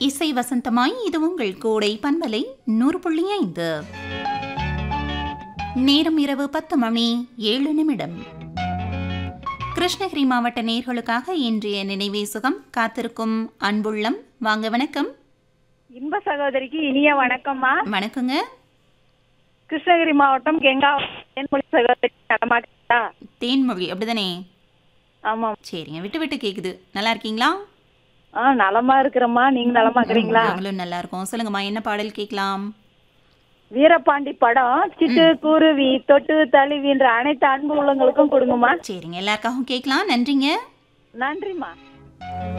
இசை வசந்தமாய் இது உங்கள் கோடை பண்பலை நூறு புள்ளி ஐந்து நேரம் இரவு பத்து மணி ஏழு நிமிடம் கிருஷ்ணகிரி மாவட்ட நேர்களுக்காக இன்றைய நினைவே சுகம் காத்திருக்கும் அன்புள்ளம் வாங்க வணக்கம் இன்ப சகோதரிக்கு இனிய வணக்கம்மா வணக்கங்க கிருஷ்ணகிரி மாவட்டம் கெங்கா தேன்மொழி சகோதரி நலமாக்கா தேன்மொழி அப்படிதானே ஆமாம் சரிங்க விட்டு விட்டு கேக்குது நல்லா இருக்கீங்களா ஆ நலமா இருக்கிறம்மா நீங்க நலமா இருக்கிறீங்களா நாங்களும் நல்லா இருக்கோம் சொல்லுங்கம்மா என்ன பாடல் கேட்கலாம் வீரபாண்டி படம் சிட்டு குருவி தொட்டு தழுவின்ற அனைத்து அன்பு உள்ளங்களுக்கும் கொடுங்கம்மா சரிங்க எல்லாருக்காகவும் கேட்கலாம் நன்றிங்க நன்றிம்மா